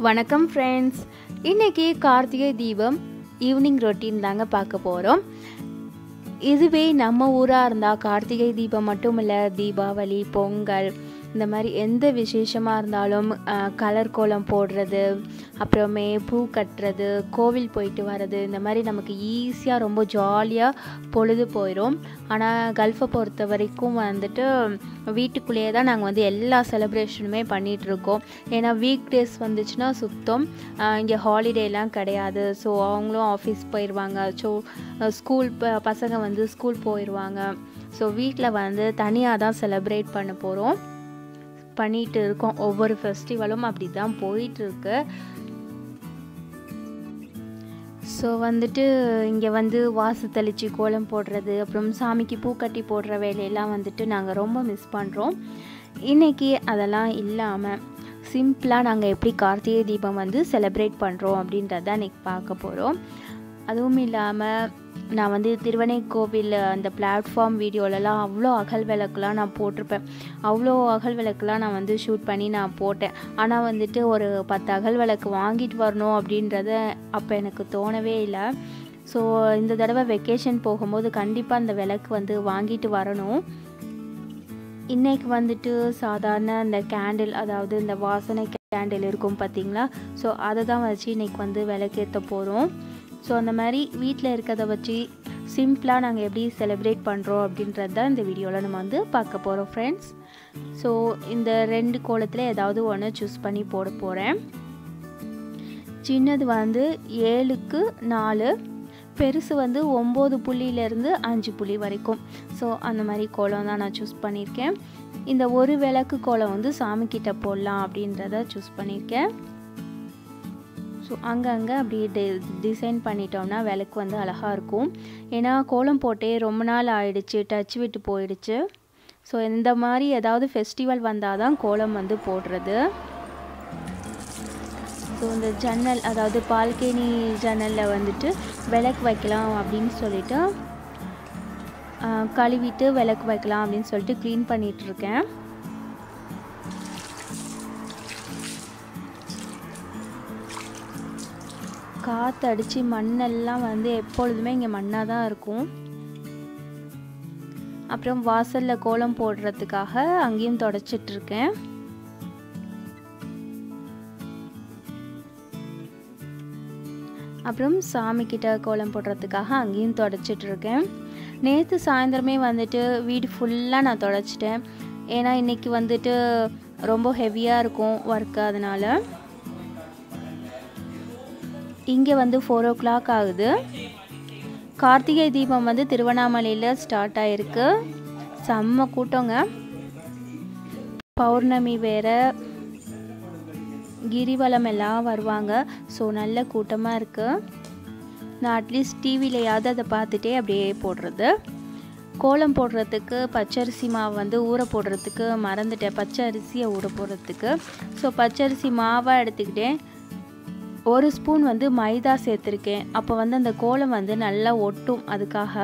வணக்கம் ஃப்ரெண்ட்ஸ் இன்னைக்கு கார்த்திகை தீபம் ஈவினிங் ரொட்டீன் தாங்க பார்க்க போகிறோம் இதுவே நம்ம ஊராக இருந்தால் கார்த்திகை தீபம் மட்டும் இல்லை தீபாவளி பொங்கல் இந்த மாதிரி எந்த விசேஷமாக இருந்தாலும் கலர் கோலம் போடுறது அப்புறமே பூ கட்டுறது கோவில் போயிட்டு வர்றது இந்த மாதிரி நமக்கு ஈஸியாக ரொம்ப ஜாலியாக பொழுது போயிடும் ஆனால் கல்ஃபை பொறுத்த வரைக்கும் வந்துட்டு வீட்டுக்குள்ளேயே தான் நாங்கள் வந்து எல்லா செலிப்ரேஷனுமே பண்ணிகிட்ருக்கோம் ஏன்னா வீக் டேஸ் வந்துச்சுன்னா சுத்தம் இங்கே ஹாலிடேலாம் கிடையாது ஸோ அவங்களும் ஆஃபீஸ் போயிடுவாங்க ஸோ ஸ்கூல் பசங்க வந்து ஸ்கூல் போயிடுவாங்க ஸோ வீட்டில் வந்து தனியாக தான் செலிப்ரேட் பண்ண போகிறோம் பண்ணிகிட்டு இருக்கோம் ஒவ்வொரு ஃபெஸ்டிவலும் அப்படி தான் போயிட்டுருக்கு ஸோ வந்துட்டு இங்கே வந்து வாசு தெளித்து கோலம் போடுறது அப்புறம் சாமிக்கு பூ கட்டி போடுற வேலையெல்லாம் வந்துட்டு நாங்கள் ரொம்ப மிஸ் பண்ணுறோம் இன்றைக்கி அதெல்லாம் இல்லாமல் சிம்பிளாக நாங்கள் எப்படி கார்த்திகை தீபம் வந்து செலிப்ரேட் பண்ணுறோம் அப்படின்றத இன்றைக்கி பார்க்க போகிறோம் அதுவும் இல்லாமல் நான் வந்து திருவனை கோவில் அந்த பிளாட்ஃபார்ம் வீடியோலலாம் அவ்வளோ அகல் விளக்குலாம் நான் போட்டிருப்பேன் அவ்வளோ அகல் விளக்குலாம் நான் வந்து ஷூட் பண்ணி நான் போட்டேன் ஆனால் வந்துட்டு ஒரு பத்து அகல் விளக்கு வாங்கிட்டு வரணும் அப்படின்றத அப்போ எனக்கு தோணவே இல்லை ஸோ இந்த தடவை வெக்கேஷன் போகும்போது கண்டிப்பாக அந்த விளக்கு வந்து வாங்கிட்டு வரணும் இன்றைக்கி வந்துட்டு சாதாரண இந்த கேண்டில் அதாவது இந்த வாசனை கேண்டில் இருக்கும் பார்த்திங்களா ஸோ அதை தான் வச்சு இன்றைக்கி வந்து விளக்கேற்ற போகிறோம் ஸோ அந்த மாதிரி வீட்டில் இருக்கிறத வச்சு சிம்பிளாக நாங்கள் எப்படி செலிப்ரேட் பண்ணுறோம் அப்படின்றது தான் இந்த வீடியோவில் நம்ம வந்து பார்க்க போகிறோம் ஃப்ரெண்ட்ஸ் ஸோ இந்த ரெண்டு கோலத்தில் ஏதாவது ஒன்று சூஸ் பண்ணி போட போகிறேன் சின்னது வந்து ஏழுக்கு நாலு பெருசு வந்து ஒம்பது புள்ளியிலேருந்து அஞ்சு புள்ளி வரைக்கும் ஸோ அந்த மாதிரி கோலம் தான் நான் சூஸ் பண்ணியிருக்கேன் இந்த ஒரு விளக்கு கோலம் வந்து சாமிக்கிட்ட போடலாம் அப்படின்றத சூஸ் பண்ணியிருக்கேன் ஸோ அங்கங்கே அப்படி டி டிசைன் பண்ணிட்டோம்னா விளக்கு வந்து அழகாக இருக்கும் ஏன்னா கோலம் போட்டே ரொம்ப நாள் ஆயிடுச்சு டச் விட்டு போயிடுச்சு ஸோ இந்த மாதிரி ஏதாவது ஃபெஸ்டிவல் வந்தால் தான் கோலம் வந்து போடுறது ஸோ இந்த ஜன்னல் அதாவது பால்கனி ஜன்னலில் வந்துட்டு விளக்கு வைக்கலாம் அப்படின்னு சொல்லிட்டு கழுவிட்டு விளக்கு வைக்கலாம் அப்படின்னு சொல்லிட்டு க்ளீன் பண்ணிகிட்ருக்கேன் காற்றடிச்சு மண்ணெல்லாம் வந்து எப்பொழுதுமே இங்கே மண்ணாக தான் இருக்கும் அப்புறம் வாசலில் கோலம் போடுறதுக்காக அங்கேயும் தொடச்சிட்ருக்கேன் அப்புறம் சாமிக்கிட்ட கோலம் போடுறதுக்காக அங்கேயும் தொடச்சிட்ருக்கேன் நேற்று சாயந்தரமே வந்துட்டு வீடு ஃபுல்லாக நான் தொடச்சிட்டேன் ஏன்னா இன்றைக்கி வந்துட்டு ரொம்ப ஹெவியாக இருக்கும் ஒர்க்கு அதனால் இங்கே வந்து ஃபோர் ஓ கிளாக் ஆகுது கார்த்திகை தீபம் வந்து திருவண்ணாமலையில் ஸ்டார்ட் ஆகிருக்கு செம்ம கூட்டங்க பௌர்ணமி வேறு கிரிவலம் எல்லாம் வருவாங்க ஸோ நல்ல கூட்டமாக இருக்குது நான் அட்லீஸ்ட் டிவிலையாவது அதை பார்த்துட்டே அப்படியே போடுறது கோலம் போடுறதுக்கு பச்சரிசி மாவு வந்து ஊற போடுறதுக்கு மறந்துட்டேன் பச்சை அரிசியை ஊற போடுறதுக்கு ஸோ பச்சரிசி மாவாக எடுத்துக்கிட்டேன் ஒரு ஸ்பூன் வந்து மைதா சேர்த்துருக்கேன் அப்போ வந்து அந்த கோலம் வந்து நல்லா ஒட்டும் அதுக்காக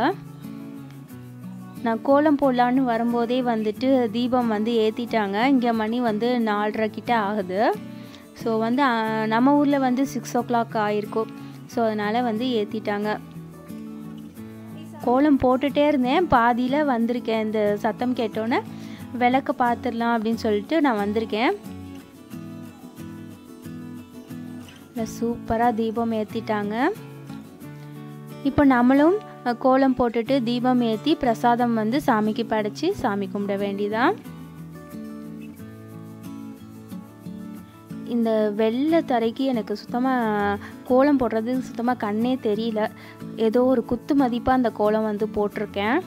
நான் கோலம் போடலான்னு வரும்போதே வந்துட்டு தீபம் வந்து ஏற்றிட்டாங்க இங்கே மணி வந்து நாலரை கிட்ட ஆகுது ஸோ வந்து நம்ம ஊரில் வந்து சிக்ஸ் ஓ கிளாக் ஆகிருக்கும் ஸோ அதனால் வந்து ஏற்றிட்டாங்க கோலம் போட்டுகிட்டே இருந்தேன் பாதியில் வந்திருக்கேன் இந்த சத்தம் கேட்டோன்னே விளக்க பார்த்துடலாம் அப்படின்னு சொல்லிட்டு நான் வந்திருக்கேன் சூப்பராக தீபம் ஏற்றிட்டாங்க இப்போ நம்மளும் கோலம் போட்டுட்டு தீபம் ஏற்றி பிரசாதம் வந்து சாமிக்கு படைச்சி சாமி கும்பிட வேண்டியதான் இந்த வெள்ளை தரைக்கு எனக்கு சுத்தமாக கோலம் போடுறது சுத்தமாக கண்ணே தெரியல ஏதோ ஒரு குத்து மதிப்பாக அந்த கோலம் வந்து போட்டிருக்கேன்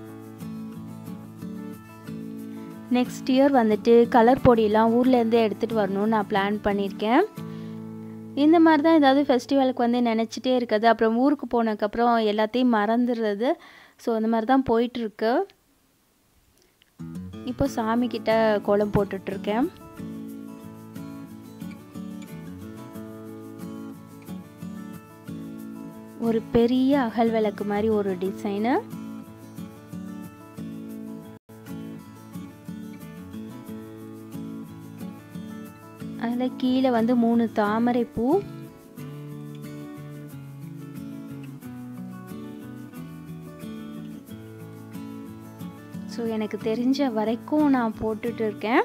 நெக்ஸ்ட் இயர் வந்துட்டு கலர் பொடியெல்லாம் ஊர்லேருந்தே எடுத்துகிட்டு வரணும்னு நான் பிளான் பண்ணியிருக்கேன் இந்த மாதிரி தான் ஏதாவது ஃபெஸ்டிவலுக்கு வந்து நினச்சிட்டே இருக்குது அப்புறம் ஊருக்கு போனதுக்கப்புறம் எல்லாத்தையும் மறந்துடுறது ஸோ அந்த மாதிரி தான் போயிட்டுருக்கு இப்போ சாமிக்கிட்ட கோலம் போட்டுட்ருக்கேன் ஒரு பெரிய அகல் விளக்கு மாதிரி ஒரு டிசைனு அதில் கீழே வந்து மூணு தாமரை பூ ஸோ எனக்கு தெரிஞ்ச வரைக்கும் நான் போட்டுட்டு இருக்கேன்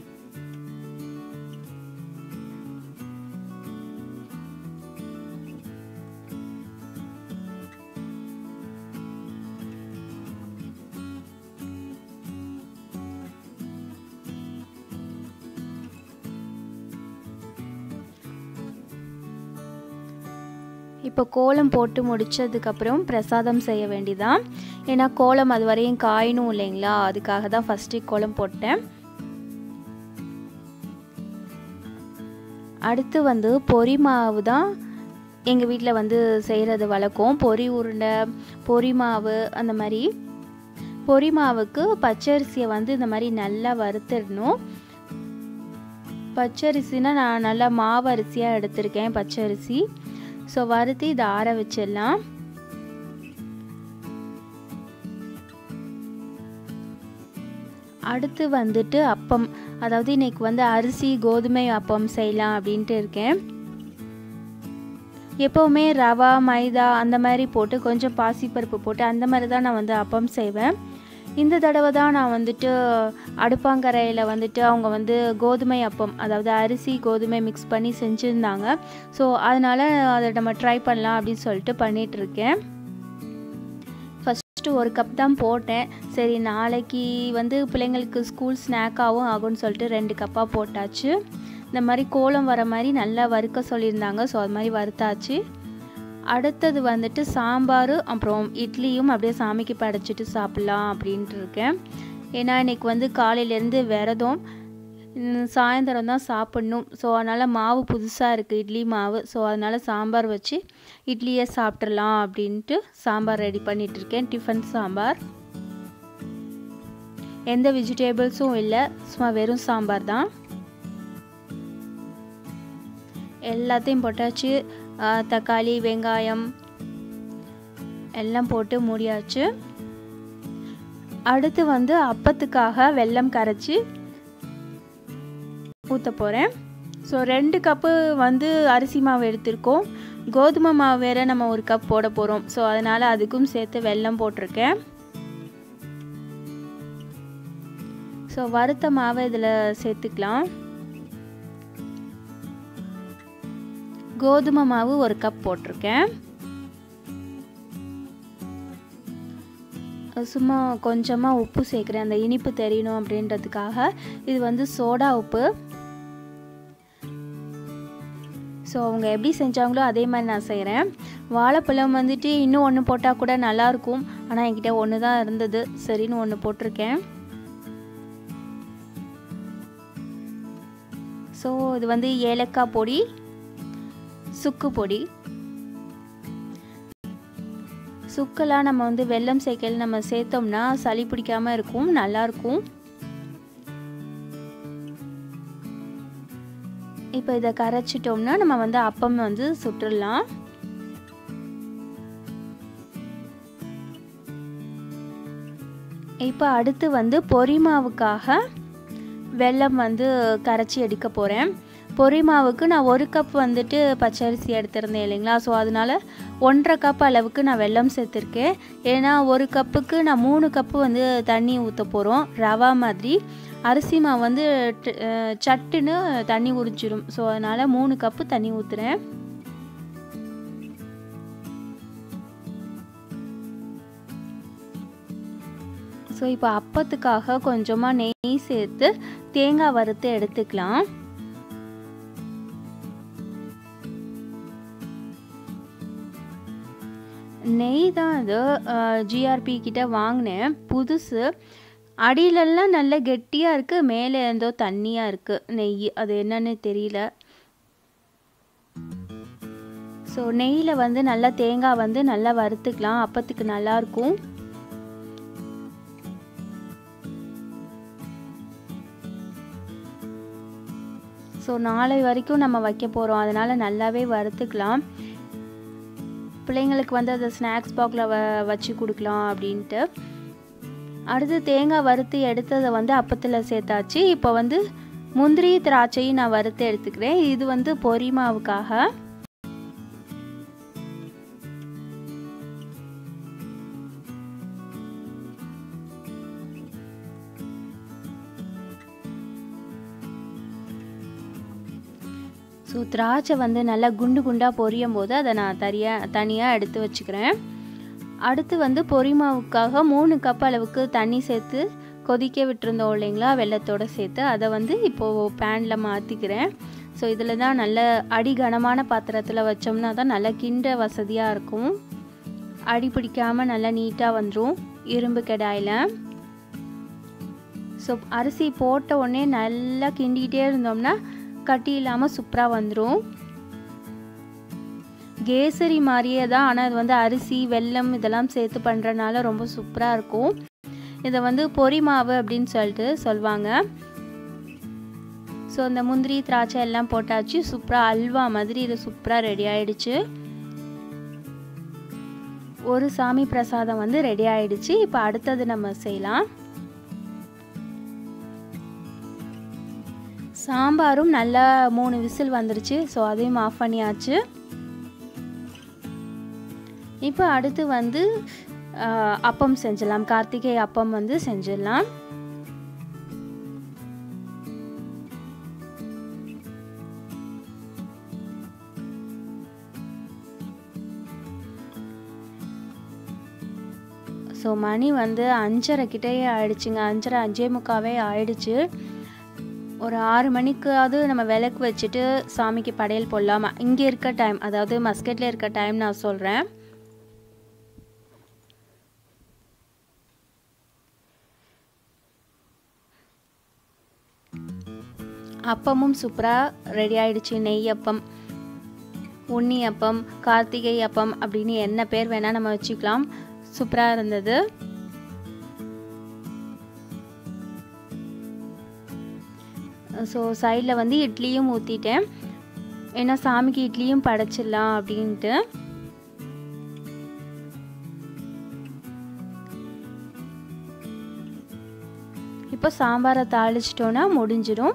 இப்போ கோலம் போட்டு முடித்ததுக்கப்புறம் பிரசாதம் செய்ய வேண்டிதான் ஏன்னா கோலம் அது வரையும் காயணும் இல்லைங்களா அதுக்காக தான் ஃபஸ்ட்டு கோலம் போட்டேன் அடுத்து வந்து பொரி மாவு தான் எங்கள் வீட்டில் வந்து செய்கிறது வழக்கம் பொரி உருண்டை பொரி மாவு அந்த மாதிரி பொரி மாவுக்கு பச்சரிசியை வந்து இந்த மாதிரி நல்லா வறுத்துடணும் பச்சரிசினா நான் நல்லா மாவு அரிசியாக எடுத்திருக்கேன் பச்சரிசி ஸோ வறுத்து இதை ஆற வச்சிடலாம் அடுத்து வந்துட்டு அப்பம் அதாவது இன்னைக்கு வந்து அரிசி கோதுமை அப்பம் செய்யலாம் அப்படின்ட்டு இருக்கேன் எப்போவுமே ரவா மைதா அந்த மாதிரி போட்டு கொஞ்சம் பாசிப்பருப்பு போட்டு அந்த மாதிரி தான் நான் வந்து அப்பம் செய்வேன் இந்த தடவை தான் நான் வந்துட்டு அடுப்பாங்கரையில் வந்துட்டு அவங்க வந்து கோதுமை அப்பம் அதாவது அரிசி கோதுமை மிக்ஸ் பண்ணி செஞ்சுருந்தாங்க ஸோ அதனால் அதை நம்ம ட்ரை பண்ணலாம் அப்படின்னு சொல்லிட்டு பண்ணிகிட்ருக்கேன் ஃபஸ்ட்டு ஒரு கப் தான் போட்டேன் சரி நாளைக்கு வந்து பிள்ளைங்களுக்கு ஸ்கூல் ஸ்நாக்காகவும் ஆகும்னு சொல்லிட்டு ரெண்டு கப்பாக போட்டாச்சு இந்த மாதிரி கோலம் வர மாதிரி நல்லா வறுக்க சொல்லியிருந்தாங்க ஸோ அது மாதிரி வறுத்தாச்சு அடுத்தது வந்துட்டு சாம்பார் அப்புறம் இட்லியும் அப்படியே சாமிக்கு படைச்சிட்டு சாப்பிட்லாம் அப்படின்ட்டு இருக்கேன் ஏன்னா இன்றைக்கி வந்து காலையிலேருந்து விரதம் சாயந்தரம் தான் சாப்பிட்ணும் ஸோ அதனால் மாவு புதுசாக இருக்குது இட்லி மாவு ஸோ அதனால் சாம்பார் வச்சு இட்லியே சாப்பிட்றலாம் அப்படின்ட்டு சாம்பார் ரெடி பண்ணிகிட்ருக்கேன் டிஃபன் சாம்பார் எந்த வெஜிடேபிள்ஸும் இல்லை சும்மா வெறும் சாம்பார் தான் எல்லாத்தையும் போட்டாச்சு தக்காளி வெங்காயம் எல்லாம் போட்டு மூடியாச்சு அடுத்து வந்து அப்பத்துக்காக வெல்லம் கரைச்சி ஊற்ற போகிறேன் ஸோ ரெண்டு கப்பு வந்து அரிசி மாவு எடுத்திருக்கோம் கோதுமை மாவு வேறு நம்ம ஒரு கப் போட போகிறோம் ஸோ அதனால் அதுக்கும் சேர்த்து வெல்லம் போட்டிருக்கேன் ஸோ வறுத்த மாவை இதில் சேர்த்துக்கலாம் கோதுமை மாவு ஒரு கப் போட்டிருக்கேன் சும்மா கொஞ்சமாக உப்பு சேர்க்குறேன் அந்த இனிப்பு தெரியணும் அப்படின்றதுக்காக இது வந்து சோடா உப்பு ஸோ அவங்க எப்படி செஞ்சாங்களோ அதே மாதிரி நான் செய்கிறேன் வாழைப்பழம் வந்துட்டு இன்னும் ஒன்று போட்டால் கூட நல்லாயிருக்கும் ஆனால் என்கிட்ட ஒன்று தான் இருந்தது சரின்னு ஒன்று போட்டிருக்கேன் ஸோ இது வந்து ஏலக்காய் பொடி சுக்கு பொடி சுக்கெல்லாம் நம்ம வந்து வெல்லம் சேர்க்கல நம்ம சேர்த்தோம்னா சளி பிடிக்காமல் இருக்கும் நல்லாயிருக்கும் இப்போ இதை கரைச்சிட்டோம்னா நம்ம வந்து அப்பம் வந்து சுட்டுடலாம் இப்போ அடுத்து வந்து பொரி மாவுக்காக வெல்லம் வந்து கரைச்சி எடுக்க போகிறேன் பொரி மாவுக்கு நான் ஒரு கப் வந்துட்டு பச்சரிசி எடுத்திருந்தேன் இல்லைங்களா ஸோ அதனால் ஒன்றரை கப் அளவுக்கு நான் வெல்லம் சேர்த்துருக்கேன் ஏன்னா ஒரு கப்புக்கு நான் மூணு கப்பு வந்து தண்ணி ஊற்ற போகிறோம் ரவா மாதிரி அரிசி மாவு வந்து சட்டுன்னு தண்ணி உறிஞ்சிடும் ஸோ அதனால் மூணு கப்பு தண்ணி ஊற்றுறேன் ஸோ இப்போ அப்பத்துக்காக கொஞ்சமாக நெய் சேர்த்து தேங்காய் வறுத்து எடுத்துக்கலாம் நெய் தான் அது ஜிஆர்பி கிட்ட வாங்கினேன் புதுசு அடியிலெல்லாம் நல்ல கெட்டியாக இருக்குது மேலே இருந்தோ தண்ணியாக இருக்குது நெய் அது என்னன்னு தெரியல ஸோ நெய்யில் வந்து நல்லா தேங்காய் வந்து நல்லா வறுத்துக்கலாம் அப்பத்துக்கு நல்லாயிருக்கும் ஸோ நாளை வரைக்கும் நம்ம வைக்க போகிறோம் அதனால் நல்லாவே வறுத்துக்கலாம் பிள்ளைங்களுக்கு வந்து அதை ஸ்நாக்ஸ் பாக்ஸில் வ வச்சு கொடுக்கலாம் அப்படின்ட்டு அடுத்து தேங்காய் வறுத்து எடுத்ததை வந்து அப்பத்தில் சேர்த்தாச்சு இப்போ வந்து முந்திரி திராட்சையும் நான் வறுத்து எடுத்துக்கிறேன் இது வந்து பொரி மாவுக்காக ஸோ திராட்சை வந்து நல்லா குண்டு குண்டாக பொரியும் போது அதை நான் தனியாக தனியாக எடுத்து வச்சுக்கிறேன் அடுத்து வந்து பொரி மாவுக்காக மூணு கப் அளவுக்கு தண்ணி சேர்த்து கொதிக்க விட்டுருந்தோம் இல்லைங்களா வெள்ளத்தோடு சேர்த்து அதை வந்து இப்போது பேனில் மாற்றிக்கிறேன் ஸோ இதில் தான் நல்ல அடி கனமான பாத்திரத்தில் வச்சோம்னா தான் நல்லா கிண்ட வசதியாக இருக்கும் அடி பிடிக்காமல் நல்லா நீட்டாக வந்துடும் இரும்பு கடாயில் ஸோ அரிசி போட்ட உடனே நல்லா கிண்டிகிட்டே இருந்தோம்னா கட்டி இல்லாமல் சூப்பராக வந்துடும் கேசரி மாதிரியே தான் ஆனால் அது வந்து அரிசி வெல்லம் இதெல்லாம் சேர்த்து பண்ணுறனால ரொம்ப சூப்பராக இருக்கும் இதை வந்து பொரி மாவு அப்படின்னு சொல்லிட்டு சொல்லுவாங்க ஸோ அந்த முந்திரி திராட்சை எல்லாம் போட்டாச்சு சூப்பராக அல்வா மாதிரி இது சூப்பராக ரெடி ஆயிடுச்சு ஒரு சாமி பிரசாதம் வந்து ரெடி ஆயிடுச்சு இப்போ அடுத்தது நம்ம செய்யலாம் சாம்பாரும் நல்லா மூணு விசில் வந்துருச்சு ஸோ அதையும் ஆஃப் பண்ணியாச்சு இப்போ அடுத்து வந்து அப்பம் செஞ்சிடலாம் கார்த்திகை அப்பம் வந்து செஞ்சிடலாம் ஸோ மணி வந்து அஞ்சரை கிட்டேயே ஆயிடுச்சுங்க அஞ்சரை அஞ்சே முக்காவே ஆயிடுச்சு ஒரு ஆறு மணிக்காவது நம்ம விளக்கு வச்சுட்டு சாமிக்கு படையல் போடலாமா இங்கே இருக்க டைம் அதாவது மஸ்கெட்டில் இருக்க டைம் நான் சொல்கிறேன் அப்பமும் சூப்பராக ரெடி ஆயிடுச்சு நெய் அப்பம் உண்ணி அப்பம் கார்த்திகை அப்பம் அப்படின்னு என்ன பேர் வேணால் நம்ம வச்சுக்கலாம் சூப்பராக இருந்தது ஸோ சைடில் வந்து இட்லியும் ஊற்றிட்டேன் ஏன்னா சாமிக்கு இட்லியும் படைச்சிடலாம் அப்படின்ட்டு இப்போ சாம்பாரை தாளிச்சிட்டோன்னா முடிஞ்சிடும்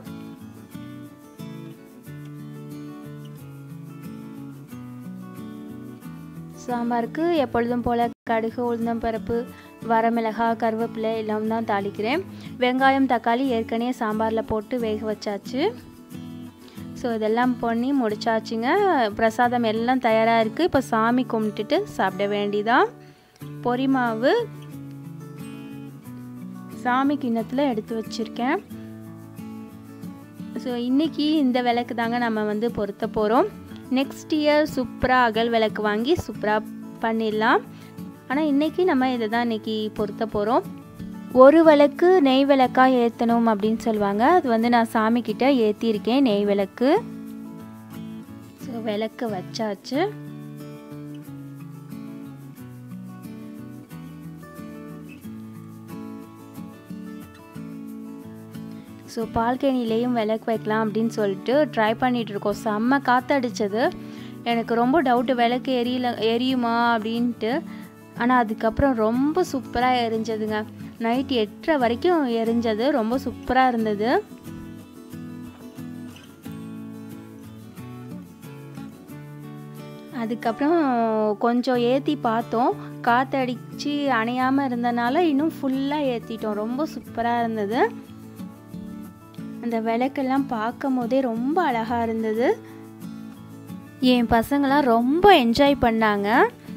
சாம்பாருக்கு எப்பொழுதும் போல் கடுகு உளுந்தம்பருப்பு வரமிளகா கருவேப்பிலை எல்லாம் தான் தாளிக்கிறேன் வெங்காயம் தக்காளி ஏற்கனவே சாம்பாரில் போட்டு வேக வச்சாச்சு ஸோ இதெல்லாம் பண்ணி முடிச்சாச்சுங்க பிரசாதம் எல்லாம் தயாராக இருக்குது இப்போ சாமி கும்பிட்டுட்டு சாப்பிட வேண்டிதான் பொரி மாவு சாமி கிண்ணத்தில் எடுத்து வச்சுருக்கேன் ஸோ இன்றைக்கி இந்த விளக்கு தாங்க நம்ம வந்து பொருத்த போகிறோம் நெக்ஸ்ட் இயர் சூப்பராக அகல் விளக்கு வாங்கி சூப்பராக பண்ணிடலாம் ஆனால் இன்றைக்கி நம்ம இதை தான் இன்றைக்கி பொருத்த போகிறோம் ஒரு விளக்கு நெய் விளக்காக ஏற்றணும் அப்படின்னு சொல்லுவாங்க அது வந்து நான் சாமிக்கிட்ட ஏற்றிருக்கேன் நெய் விளக்கு ஸோ விளக்கு வச்சாச்சு ஸோ பால்கனிலேயும் விளக்கு வைக்கலாம் அப்படின்னு சொல்லிட்டு ட்ரை பண்ணிகிட்ருக்கோம் செம்ம காற்றடிச்சது எனக்கு ரொம்ப டவுட்டு விளக்கு எரியல எரியுமா அப்படின்ட்டு ஆனால் அதுக்கப்புறம் ரொம்ப சூப்பராக எரிஞ்சதுங்க நைட் எட்டரை வரைக்கும் எரிஞ்சது ரொம்ப சூப்பராக இருந்தது அதுக்கப்புறம் கொஞ்சம் ஏற்றி பார்த்தோம் காற்றடிச்சு அணையாமல் இருந்தனால இன்னும் ஃபுல்லாக ஏற்றிட்டோம் ரொம்ப சூப்பராக இருந்தது அந்த விளக்கெல்லாம் பார்க்கும் போதே ரொம்ப அழகாக இருந்தது என் பசங்களாம் ரொம்ப என்ஜாய் பண்ணாங்க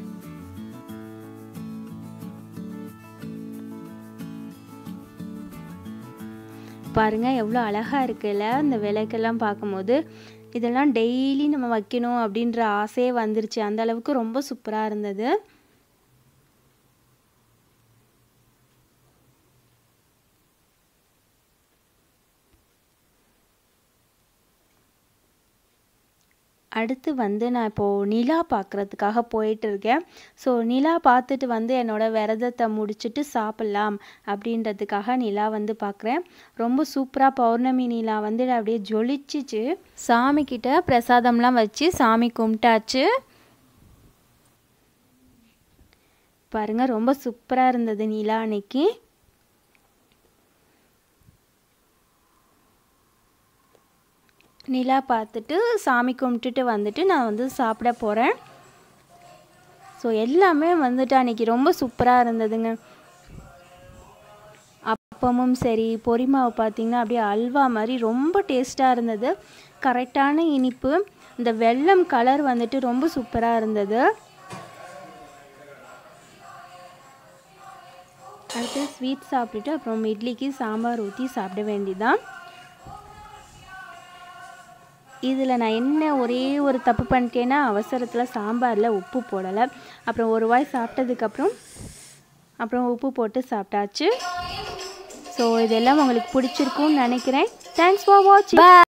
பாருங்க எவ்வளோ அழகாக இருக்குல்ல இந்த விளக்கெல்லாம் பார்க்கும்போது இதெல்லாம் டெய்லி நம்ம வைக்கணும் அப்படின்ற ஆசையே வந்துருச்சு அந்த அளவுக்கு ரொம்ப சூப்பராக இருந்தது அடுத்து வந்து நான் இப்போது நிலா பார்க்குறதுக்காக போயிட்டு இருக்கேன் ஸோ நிலா பார்த்துட்டு வந்து என்னோடய விரதத்தை முடிச்சுட்டு சாப்பிட்லாம் அப்படின்றதுக்காக நிலா வந்து பார்க்குறேன் ரொம்ப சூப்பராக பௌர்ணமி நிலா வந்து அப்படியே ஜொலிச்சிச்சு சாமிக்கிட்ட பிரசாதம்லாம் வச்சு சாமி கும்பிட்டாச்சு பாருங்கள் ரொம்ப சூப்பராக இருந்தது நிலா அன்னைக்கு நிலா பார்த்துட்டு சாமி கும்பிட்டுட்டு வந்துட்டு நான் வந்து சாப்பிட போகிறேன் ஸோ எல்லாமே வந்துட்டு அன்றைக்கி ரொம்ப சூப்பராக இருந்ததுங்க அப்பமும் சரி பொரிமாவை பார்த்திங்கன்னா அப்படியே அல்வா மாதிரி ரொம்ப டேஸ்ட்டாக இருந்தது கரெக்டான இனிப்பு இந்த வெல்லம் கலர் வந்துட்டு ரொம்ப சூப்பராக இருந்தது அடுத்து ஸ்வீட் சாப்பிட்டுட்டு அப்புறம் இட்லிக்கு சாம்பார் ஊற்றி சாப்பிட வேண்டியதான் இதில் நான் என்ன ஒரே ஒரு தப்பு பண்ணிட்டேன்னா அவசரத்தில் சாம்பாரில் உப்பு போடலை அப்புறம் ஒரு வாய் சாப்பிட்டதுக்கப்புறம் அப்புறம் உப்பு போட்டு சாப்பிட்டாச்சு ஸோ இதெல்லாம் உங்களுக்கு பிடிச்சிருக்கும்னு நினைக்கிறேன் தேங்க்ஸ் ஃபார் வாட்சிங்